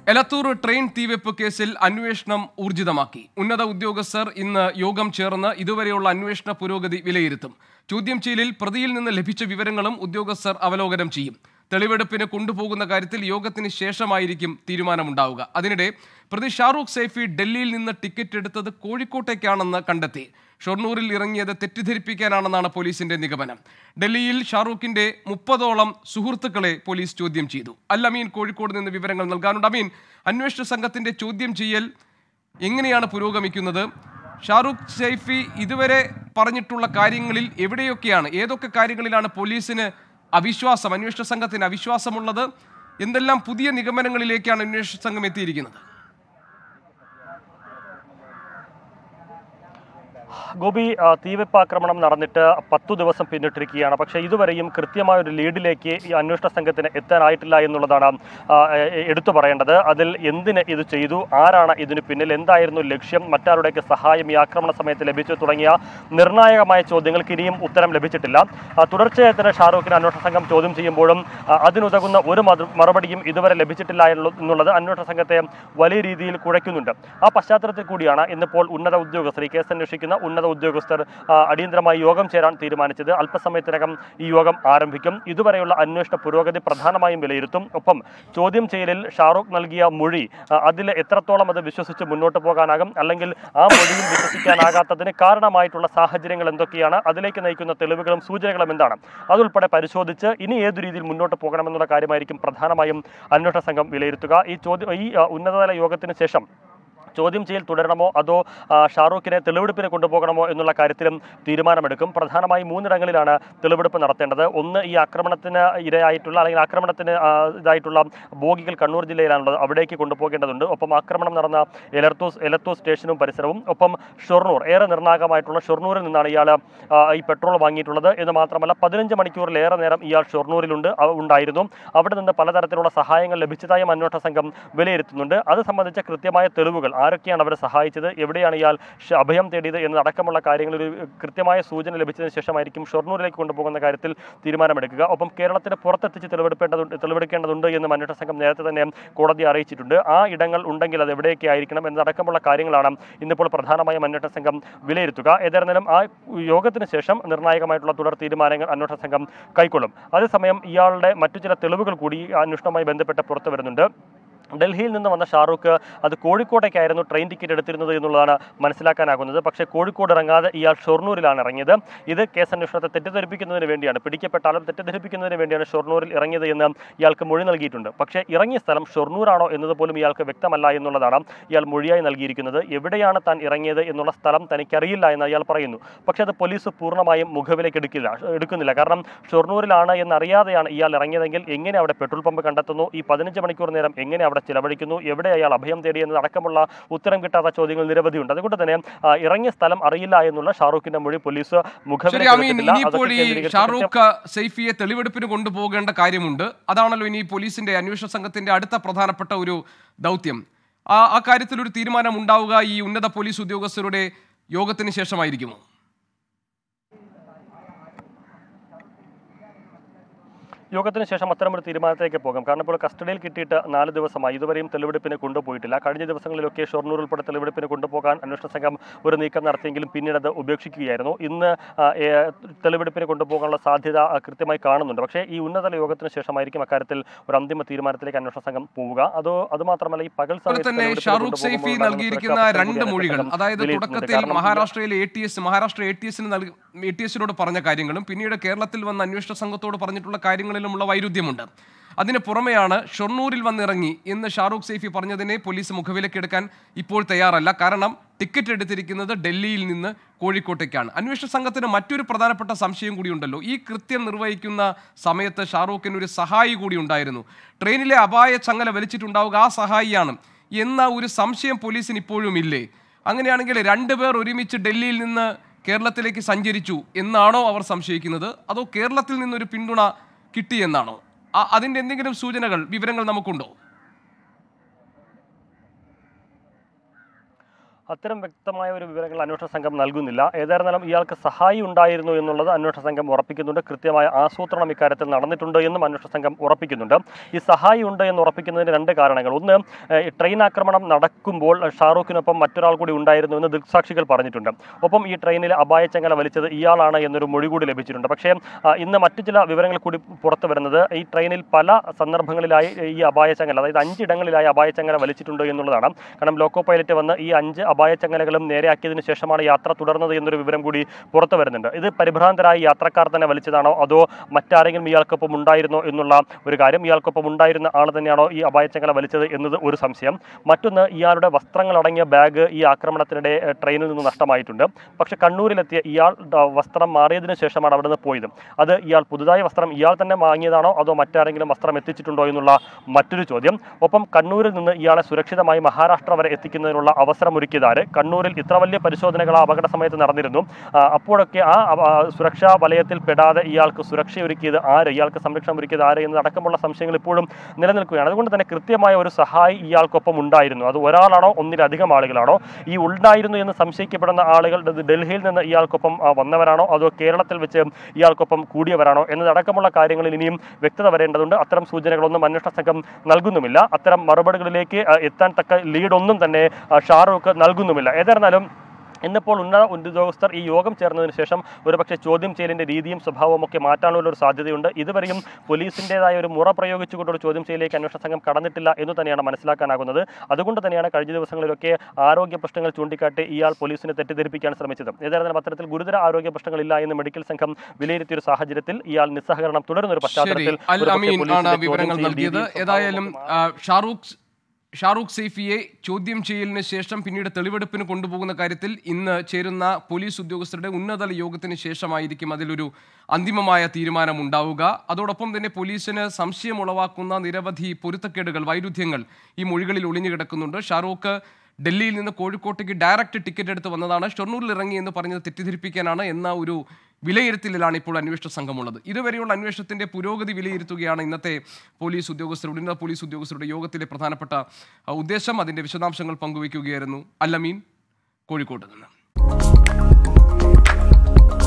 Elathur train തീവെപ്പ് കേസിൽ അന്വേഷണം ഊർജിതമാക്കി ഉന്നത ഉദ്യോഗസ്ഥർ ഇന്ന് യോഗം ചേർന്ന് ഇതുവരെയുള്ള അന്വേഷണ പുരോഗതി വിലയിരുത്തും ചോദ്യം ചെയ്യലിൽ പ്രതിയിൽ നിന്ന് ലഭിച്ച വിവരങ്ങളും ഉദ്യോഗസ്ഥർ അവലോകനം ചെയ്യും തെളിവെടുപ്പിന് കൊണ്ടുപോകുന്ന കാര്യത്തിൽ യോഗത്തിന് ശേഷമായിരിക്കും തീരുമാനമുണ്ടാവുക അതിനിടെ പ്രതി ഷാറൂഖ് സൈഫി ഡൽഹിയിൽ നിന്ന് ടിക്കറ്റ് എടുത്തത് കോഴിക്കോട്ടേക്കാണെന്ന് കണ്ടെത്തി ഷൊർണൂരിൽ ഇറങ്ങിയത് തെറ്റിദ്ധരിപ്പിക്കാനാണെന്നാണ് പോലീസിന്റെ നിഗമനം ഡൽഹിയിൽ ഷാറൂഖിന്റെ മുപ്പതോളം സുഹൃത്തുക്കളെ പോലീസ് ചോദ്യം ചെയ്തു അൽ അമീൻ കോഴിക്കോട് നിന്ന് വിവരങ്ങൾ നൽകാനുണ്ട് അമീൻ അന്വേഷണ സംഘത്തിന്റെ ചോദ്യം ചെയ്യൽ എങ്ങനെയാണ് പുരോഗമിക്കുന്നത് ഷാറൂഖ് സൈഫി ഇതുവരെ പറഞ്ഞിട്ടുള്ള കാര്യങ്ങളിൽ എവിടെയൊക്കെയാണ് ഏതൊക്കെ കാര്യങ്ങളിലാണ് പോലീസിന് അവിശ്വാസം അന്വേഷണ സംഘത്തിന് അവിശ്വാസമുള്ളത് എന്തെല്ലാം പുതിയ നിഗമനങ്ങളിലേക്കാണ് അന്വേഷണ സംഘം എത്തിയിരിക്കുന്നത് ഗോപി ആ, തീവെപ്പ് ആക്രമണം നടന്നിട്ട് പത്തു ദിവസം പിന്നിട്ടിരിക്കുകയാണ് പക്ഷേ ഇതുവരെയും കൃത്യമായ ഒരു ലീഡിലേക്ക് ഈ അന്വേഷണ സംഘത്തിന് എത്താനായിട്ടില്ല എന്നുള്ളതാണ് ആ, എ- എടുത്തു പറയേണ്ടത് അതിൽ എന്തിന് ഇത് ചെയ്തു ആരാണ് ഇതിന് പിന്നിൽ എന്തായിരുന്നു ലക്ഷ്യം മറ്റാരുടെയൊക്കെ സഹായം ഈ ആക്രമണ സമയത്ത് ലഭിച്ചു തുടങ്ങിയ നിർണായകമായ ചോദ്യങ്ങൾക്ക് ഇനിയും ഉത്തരം ലഭിച്ചിട്ടില്ല ആ, തുടർച്ചയായി തന്നെ ഷാറൂഖിനെ അന്വേഷണ സംഘം ചോദ്യം ചെയ്യുമ്പോഴും ആ, അതിനുതകുന്ന ഒരു മറു- മറുപടിയും ഇതുവരെ ലഭിച്ചിട്ടില്ല എന്നുള്ള- എന്നുള്ളത് അന്വേഷണ സംഘത്തെ വലിയ രീതിയിൽ കുഴയ്ക്കുന്നുണ്ട് ആ പശ്ചാത്തലത്തിൽ കൂടിയാണ് ഇന്നിപ്പോൾ ഉന്നത ഉദ്യോഗസ്ഥർ ഈ കേസ് അന്വേഷിക്കുന്ന ഉന്നത ഉദ്യോഗസ്ഥർ ആ, അടിയന്തരമായി യോഗം ചേരാൻ തീരുമാനിച്ചത് അല്പസമയത്തിനകം ഈ യോഗം ആരംഭിക്കും ഇതുവരെയുള്ള അന്വേഷണ പുരോഗതി പ്രധാനമായും വിലയിരുത്തും ഒപ്പം ചോദ്യം ചെയ്യലിൽ ഷാറൂഖ് നൽകിയ മൊഴി ആ, അതിൽ എത്രത്തോളം അത് വിശ്വസിച്ച് മുന്നോട്ട് പോകാനാകും അല്ലെങ്കിൽ ആ മൊഴിയിൽ വിശ്വസിക്കാനാകാത്തതിന് കാരണമായിട്ടുള്ള സാഹചര്യങ്ങൾ എന്തൊക്കെയാണ് അതിലേക്ക് നയിക്കുന്ന തെളിവുകളും സൂചനകളും എന്താണ് അതുൾപ്പെടെ പരിശോധിച്ച് ഇനി ഏതു രീതിയിൽ മുന്നോട്ട് പോകണമെന്നുള്ള കാര്യമായിരിക്കും പ്രധാനമായും അന്വേഷണ സംഘം വിലയിരുത്തുക ഈ ചോദ്യം ഈ ആ, ഉന്നതതല യോഗത്തിന് ശേഷം ചോദ്യം ചെയ്യൽ തുടരണമോ അതോ ആ, ഷാറൂഖിനെ തെളിവെടുപ്പിന് കൊണ്ടുപോകണമോ എന്നുള്ള കാര്യത്തിലും തീരുമാനമെടുക്കും പ്രധാനമായും മൂന്നിടങ്ങളിലാണ് തെളിവെടുപ്പ് നടത്തേണ്ടത് ഒന്ന് ഈ ആക്രമണത്തിന് ഇരയായിട്ടുള്ള അല്ലെങ്കിൽ ആക്രമണത്തിന് ആ, ഇതായിട്ടുള്ള ബോഗികൾ കണ്ണൂർ ജില്ലയിലാണുള്ളത് അവിടേക്ക് കൊണ്ടുപോകേണ്ടതുണ്ട് ഒപ്പം ആക്രമണം നടന്ന എലർത്തൂസ് എലത്തൂസ് സ്റ്റേഷനും പരിസരവും ഒപ്പം ഷൊർണൂർ ഏറെ നിർണായകമായിട്ടുള്ള ഷൊർണൂരിൽ നിന്നാണ് ഇയാൾ ആ, ഈ പെട്രോൾ വാങ്ങിയിട്ടുള്ളത് എന്ന് മാത്രമല്ല പതിനഞ്ച് മണിക്കൂറിലേറെ നേരം ഇയാൾ ഷൊർണൂരിലുണ്ട് അവ- ഉണ്ടായിരുന്നു അവിടെ നിന്ന് പലതരത്തിലുള്ള സഹായങ്ങൾ ലഭിച്ചതായും അന്വേഷണ സംഘം വിലയിരുത്തുന്നുണ്ട് അത് സംബന്ധിച്ച കൃത്യമായ തെളിവുകൾ ആരൊക്കെയാണ് അവരെ സഹായിച്ചത് എവിടെയാണ് ഇയാൾ ഷ- അഭയം തേടിയത് എന്നതടക്കമുള്ള കാര്യങ്ങളിൽ ഒരു കൃത്യമായ സൂചന ലഭിച്ചതിന് ശേഷമായിരിക്കും ഷൊർണൂരിലേക്ക് കൊണ്ടുപോകുന്ന കാര്യത്തിൽ തീരുമാനമെടുക്കുക ഒപ്പം കേരളത്തിന് പുറത്തെത്തിച്ച് തെളിവെടുപ്പേണ്ടതുണ്ട് തെളിവെടുക്കേണ്ടതുണ്ട് എന്ന് അന്വേഷണ സംഘം നേരത്തെ തന്നെ കോടതി അറിയിച്ചിട്ടുണ്ട് ആ ഇടങ്ങൾ ഉണ്ടെങ്കിൽ അത് എവിടെയൊക്കെ ആയിരിക്കണം എന്നതടക്കമുള്ള കാര്യങ്ങളാണ് ഇന്നിപ്പോൾ പ്രധാനമായും അന്വേഷണ സംഘം വിലയിരുത്തുക ഏതായിരുന്നാലും ആ യോഗത്തിന് ശേഷം നിർണായകമായിട്ടുള്ള തുടർ തീരുമാനങ്ങൾ അന്വേഷണ സംഘം കൈക്കൊള്ളും അതേസമയം ഇയാളുടെ മറ്റു ചില തെളിവുകൾ കൂടി ഈ അന്വേഷണവുമായി ബന്ധപ്പെട്ട് പുറത്തു വരുന്നുണ്ട് ഡൽഹിയിൽ നിന്ന് വന്ന ഷാറൂഖ് അത് കോഴിക്കോട്ടേക്കായിരുന്നു ട്രെയിൻ ടിക്കറ്റ് എടുത്തിരുന്നത് എന്നുള്ളതാണ് മനസ്സിലാക്കാനാകുന്നത് പക്ഷേ കോഴിക്കോട് ഇറങ്ങാതെ ഇയാൾ ഷൊർണൂരിലാണ് ഇറങ്ങിയത് ഇത് കേസ് അന്വേഷണത്തെ തെറ്റിദ്ധരിപ്പിക്കുന്നതിന് വേണ്ടിയാണ് പിടിക്കപ്പെട്ടാലും തെറ്റിദ്ധരിപ്പിക്കുന്നതിന് വേണ്ടിയാണ് ഷൊർണൂരിൽ ഇറങ്ങിയത് എന്ന് ഇയാൾക്ക് മൊഴി നൽകിയിട്ടുണ്ട് പക്ഷേ ഇറങ്ങിയ സ്ഥലം ഷൊർണൂരാണോ എന്നത് പോലും ഇയാൾക്ക് വ്യക്തമല്ല എന്നുള്ളതാണ് ഇയാൾ മൊഴിയായി നൽകിയിരിക്കുന്നത് എവിടെയാണ് താൻ ഇറങ്ങിയത് എന്നുള്ള സ്ഥലം തനിക്കറിയില്ല എന്ന് അയാൾ പറയുന്നു പക്ഷേ അത് പോലീസ് പൂർണ്ണമായും മുഖവിലേക്ക് എടുക്കില്ല എടുക്കുന്നില്ല കാരണം ഷൊർണൂരിലാണ് എന്നറിയാതെയാണ് ഇയാൾ ഇറങ്ങിയതെങ്കിൽ എങ്ങനെ അവിടെ പെട്രോൾ പമ്പ് കണ്ടെത്തുന്നു ഈ പതിനഞ്ച് മണിക്കൂർ നേരം എങ്ങനെ അവിടെ ചിലവഴിക്കുന്നു എവിടെ അയാൾ അഭയം തേടി എന്നതടക്കമുള്ള ഉത്തരം കിട്ടാത്ത ചോദ്യങ്ങൾ നിരവധിയുണ്ട് അതുകൊണ്ട് തന്നെ ആ, ഇറങ്ങിയ സ്ഥലം അറിയില്ല എന്നുള്ള ഷാറൂഖിന്റെ മൊഴി പോലീസ് ശരി മുഖവിലേക്ക് അമീൻ എടുത്തിട്ടില്ല. ഇനിയിപ്പോൾ അതൊക്കെ ഈ കേന്ദ്രീകരിച്ച് ഷാറൂഖ് സൈഫിയെ തെളിവെടുപ്പിന് കൊണ്ടുപോകേണ്ട കാര്യമുണ്ട് അതാണല്ലോ ഇനി പോലീസിന്റെ അന്വേഷണ സംഘത്തിന്റെ അടുത്ത പ്രധാനപ്പെട്ട ഒരു ദൗത്യം ആ ആ കാര്യത്തിൽ ഒരു തീരുമാനം ഉണ്ടാവുക ഈ ഉന്നത പോലീസ് ഉദ്യോഗസ്ഥരുടെ യോഗത്തിന് ശേഷമായിരിക്കുമോ യോഗത്തിന് ശേഷം അത്തരമൊരു തീരുമാനത്തിലേക്ക് പോകാം കാരണം ഇപ്പോൾ കസ്റ്റഡിയിൽ കിട്ടിയിട്ട് നാല് ദിവസമായി ഇതുവരെയും തെളിവെടുപ്പിന് കൊണ്ടുപോയിട്ടില്ല കഴിഞ്ഞ ദിവസങ്ങളിലൊക്കെ ഷൊർണൂർ ഉൾപ്പെടെ തെളിവെടുപ്പിന് കൊണ്ടുപോകാൻ അന്വേഷണ സംഘം ഒരു നീക്കം നടത്തിയെങ്കിലും പിന്നീട് അത് ഉപേക്ഷിക്കുകയായിരുന്നു ഇന്ന് ആ, ഏ, തെളിവെടുപ്പിന് കൊണ്ടുപോകാനുള്ള സാധ്യത ആ, കൃത്യമായി കാണുന്നുണ്ട് പക്ഷേ ഈ ഉന്നതതല യോഗത്തിന് ശേഷമായിരിക്കും അക്കാര്യത്തിൽ ഒരു അന്തിമ തീരുമാനത്തിലേക്ക് അന്വേഷണ സംഘം പോവുക അതോ അത് മാത്രമല്ല ഈ പകൽ അതുപോലെ സമയത്ത് തന്നെ തെളിവെടുപ്പിന് ഷാറൂഖ് സൈഫി കൊണ്ടുപോകുമ്പോൾ നൽകിയിരിക്കുന്ന ഉണ്ടാകുന്ന രണ്ട് സുരക്ഷാ മൊഴികൾ പ്രശ്നങ്ങൾ അതായത് വിലയിരുത്തുന്നുണ്ട്. തുടക്കത്തിൽ കാരണം മഹാരാഷ്ട്രയിലെ A T S Maharashtra A T എസിന് നൽകി എ ടി എസിനോട് പറഞ്ഞ കാര്യങ്ങളും പിന്നീട് കേരളത്തിൽ വന്ന അന്വേഷണ സംഘത്തോട് പറഞ്ഞിട്ടുള്ള കാര്യങ്ങളിലുമുള്ള വൈരുദ്ധ്യമുണ്ട് അതിന് പുറമെയാണ് ഷൊർണൂരിൽ വന്നിറങ്ങി എന്ന് ഷാറൂഖ് സൈഫി പറഞ്ഞതിനെ പോലീസ് മുഖവിലക്കെടുക്കാൻ ഇപ്പോൾ തയ്യാറല്ല കാരണം ടിക്കറ്റ് എടുത്തിരിക്കുന്നത് ഡൽഹിയിൽ നിന്ന് കോഴിക്കോട്ടേക്കാണ് അന്വേഷണ സംഘത്തിന് മറ്റൊരു പ്രധാനപ്പെട്ട സംശയം കൂടിയുണ്ടല്ലോ ഈ കൃത്യം നിർവഹിക്കുന്ന സമയത്ത് ഷാറൂഖിന് ഒരു സഹായി കൂടി ഉണ്ടായിരുന്നു ട്രെയിനിലെ അപായ ചങ്ങല വലിച്ചിട്ടുണ്ടാവുക ആ സഹായിയാണ് എന്ന ഒരു സംശയം പോലീസിന് ഇപ്പോഴും ഇല്ലേ അങ്ങനെയാണെങ്കിൽ രണ്ടുപേർ ഒരുമിച്ച് ഡൽഹിയിൽ നിന്ന് കേരളത്തിലേക്ക് സഞ്ചരിച്ചു എന്നാണോ അവർ സംശയിക്കുന്നത് അതോ കേരളത്തിൽ നിന്നൊരു പിന്തുണ കിട്ടിയെന്നാണോ ആ- അതിന്റെ എന്തെങ്കിലും സൂചനകൾ വിവരങ്ങൾ നമുക്കുണ്ടോ അത്തരം വ്യക്തമായ ഒരു വിവരങ്ങൾ അന്വേഷണ സംഘം നൽകുന്നില്ല ഏതായിരുന്നാലും ഇയാൾക്ക് സഹായി ഉണ്ടായിരുന്നു എന്നുള്ളത് അന്വേഷണ സംഘം ഉറപ്പിക്കുന്നുണ്ട് കൃത്യമായ ആസൂത്രണം ഇക്കാര്യത്തിൽ നടന്നിട്ടുണ്ട് എന്നും അന്വേഷണ സംഘം ഉറപ്പിക്കുന്നുണ്ട് ഈ സഹായി ഉണ്ട് എന്ന് ഉറപ്പിക്കുന്നതിന് രണ്ട് കാരണങ്ങൾ ഒന്ന് ഏഹ്, ഈ ട്രെയിൻ ആക്രമണം നടക്കുമ്പോൾ ഷാറൂഖിനൊപ്പം മറ്റൊരാൾ കൂടി ഉണ്ടായിരുന്നു എന്ന് ദൃക്സാക്ഷികൾ പറഞ്ഞിട്ടുണ്ട് ഒപ്പം ഈ ട്രെയിനിൽ അപായച്ചങ്ങല വലിച്ചത് ഇയാളാണ് എന്നൊരു മൊഴി കൂടി ലഭിച്ചിട്ടുണ്ട് പക്ഷേ ആ, ഇന്ന് മറ്റു ചില വിവരങ്ങൾ കൂടി പുറത്തു വരുന്നത് ഈ ട്രെയിനിൽ പല സന്ദർഭങ്ങളിലായി ഈ അപായച്ചങ്ങല അതായത് അഞ്ചിടങ്ങളിലായി അപായച്ചങ്ങല വലിച്ചിട്ടുണ്ട് എന്നുള്ളതാണ് കാരണം ലോക്കോ പൈലറ്റ് വന്ന് ഈ അഞ്ച് അപായച്ചങ്ങലകളും നേരെയാക്കിയതിനു ശേഷമാണ് യാത്ര തുടർന്നത് എന്നൊരു വിവരം കൂടി പുറത്തു വരുന്നുണ്ട് ഇത് പരിഭ്രാന്തരായ യാത്രക്കാർ തന്നെ വലിച്ചതാണോ അതോ മറ്റാരെങ്കിലും ഇയാൾക്കൊപ്പം ഉണ്ടായിരുന്നോ എന്നുള്ള ഒരു കാര്യം ഇയാൾക്കൊപ്പം ഉണ്ടായിരുന്ന ആൾ തന്നെയാണോ ഈ അപായച്ചങ്ങല വലിച്ചത് എന്നത് ഒരു സംശയം മറ്റൊന്ന് ഇയാളുടെ വസ്ത്രങ്ങളടങ്ങിയ ബാഗ് ഈ ആക്രമണത്തിനിടെ ഏഹ്, ട്രെയിനിൽ നിന്ന് നഷ്ടമായിട്ടുണ്ട് പക്ഷെ കണ്ണൂരിലെത്തിയ ഇയാൾ ദ- വസ്ത്രം മാറിയതിനു ശേഷമാണ് അവിടെ നിന്ന് പോയത് അത് ഇയാൾ പുതുതായി വസ്ത്രം ഇയാൾ തന്നെ വാങ്ങിയതാണോ അതോ മറ്റാരെങ്കിലും വസ്ത്രം എത്തിച്ചിട്ടുണ്ടോ എന്നുള്ള മറ്റൊരു ചോദ്യം ഒപ്പം കണ്ണൂരിൽ നിന്ന് ഇയാളെ സുരക്ഷിതമായി മഹാരാഷ്ട്ര വരെ എത്തിക്കുന്നതിനുള്ള അവസരമൊരുക്കിയതാര് കണ്ണൂരിൽ ഇത്ര വലിയ പരിശോധനകൾ ആ അപകട സമയത്ത് നടന്നിരുന്നു ആ, അപ്പോഴൊക്കെ ആ അവ- ആ സുരക്ഷാ വലയത്തിൽ പെടാതെ ഇയാൾക്ക് സുരക്ഷയൊരുക്കിയത് ആര് ഇയാൾക്ക് സംരക്ഷണം ഒരുക്കിയത് ആര് എന്നതടക്കമുള്ള സംശയങ്ങൾ ഇപ്പോഴും നിലനിൽക്കുകയാണ് അതുകൊണ്ട് തന്നെ കൃത്യമായ ഒരു സഹായി ഇയാൾക്കൊപ്പം ഉണ്ടായിരുന്നു അത് ഒരാളാണോ ഒന്നിലധികം ആളുകളാണോ ഈ ഉണ്ടായിരുന്നു എന്ന് സംശയിക്കപ്പെടുന്ന ആളുകൾ ഇത് ഡൽഹിയിൽ നിന്ന് ഇയാൾക്കൊപ്പം ആ, വന്നവരാണോ അതോ കേരളത്തിൽ വെച്ച് ഇയാൾക്കൊപ്പം കൂടിയവരാണോ എന്നതടക്കമുള്ള കാര്യങ്ങളിൽ ഇനിയും വ്യക്തത വരേണ്ടതുണ്ട് അത്തരം സൂചനകളൊന്നും അന്വേഷണ സംഘം നൽകുന്നുമില്ല അത്തരം മറുപടികളിലേക്ക് ആ, എത്താൻ തക്ക ലീഡൊന്നും തന്നെ ആ, ഷാറൂഖ് നൽകുന്നുമില്ല ഏതായിരുന്നാലും ഇന്നിപ്പോൾ ഉന്നത ഉദ്യോഗസ്ഥർ ഈ യോഗം ചേർന്നതിന് ശേഷം ഒരുപക്ഷെ ചോദ്യം ചെയ്യലിന്റെ രീതിയും സ്വഭാവവും ഒക്കെ മാറ്റാനുള്ള ഒരു സാധ്യതയുണ്ട് ഇതുവരെയും പോലീസിൻ്റെതായ ഒരു മുറ പ്രയോഗിച്ചുകൊണ്ട് ഒരു ചോദ്യം ചെയ്യലിലേക്ക് അന്വേഷണ സംഘം കടന്നിട്ടില്ല എന്ന് തന്നെയാണ് മനസ്സിലാക്കാനാകുന്നത് അതുകൊണ്ട് തന്നെയാണ് കഴിഞ്ഞ ദിവസങ്ങളിലൊക്കെ ആരോഗ്യ പ്രശ്നങ്ങൾ ചൂണ്ടിക്കാട്ടി ഇയാൾ പോലീസിനെ തെറ്റിദ്ധരിപ്പിക്കാൻ ശ്രമിച്ചത് ഏതായിരുന്നാലും അത്തരത്തിൽ ഗുരുതര ആരോഗ്യ പ്രശ്നങ്ങളില്ല എന്ന് മെഡിക്കൽ സംഘം വിലയിരുത്തിയ ഒരു സാഹചര്യത്തിൽ ഇയാൾ നിസ്സഹകരണം തുടരുന്ന ഒരു ശരി പശ്ചാത്തലത്തിൽ അൽ ഒരുപക്ഷെ അമീൻ ആണ് പോലീസിന്റെ വിവരങ്ങൾ ചോദ്യം ചെയ്യൽ നൽകിയത് രീതിയും ഏതായാലും സ്വഭാവവും ആ, ഷാറൂഖ് ഷാറൂഖ് സൈഫിയെ ചോദ്യം ചെയ്യലിന് ശേഷം പിന്നീട് തെളിവെടുപ്പിന് കൊണ്ടുപോകുന്ന കാര്യത്തിൽ ഇന്ന് ചേരുന്ന പോലീസ് ഉദ്യോഗസ്ഥരുടെ ഉന്നതതല യോഗത്തിന് ശേഷമായിരിക്കും അതിലൊരു അന്തിമമായ തീരുമാനം ഉണ്ടാവുക അതോടൊപ്പം തന്നെ പോലീസിന് സംശയം ഉളവാക്കുന്ന നിരവധി പൊരുത്തക്കേടുകൾ വൈരുദ്ധ്യങ്ങൾ ഈ മൊഴികളിൽ ഒളിഞ്ഞു കിടക്കുന്നുണ്ട് ഷാറൂഖ് ഡൽഹിയിൽ നിന്ന് കോഴിക്കോട്ടേക്ക് ഡയറക്റ്റ് ടിക്കറ്റ് എടുത്ത് വന്നതാണ് ഷൊർണൂരിൽ ഇറങ്ങി എന്ന് പറഞ്ഞത് തെറ്റിദ്ധരിപ്പിക്കാനാണ് എന്ന ഒരു വിലയിരുത്തലിലാണ് ഇപ്പോൾ അന്വേഷണ സംഘമുള്ളത് ഇതുവരെയുള്ള അന്വേഷണത്തിന്റെ പുരോഗതി വിലയിരുത്തുകയാണ് ഇന്നത്തെ പോലീസ് ഉദ്യോഗസ്ഥരുടെ ഉന്നത പോലീസ് ഉദ്യോഗസ്ഥരുടെ യോഗത്തിലെ പ്രധാനപ്പെട്ട ആ, ഉദ്ദേശം അതിന്റെ വിശദാംശങ്ങൾ പങ്കുവയ്ക്കുകയായിരുന്നു അല്ലമീൻ കോഴിക്കോട്ട് നിന്ന്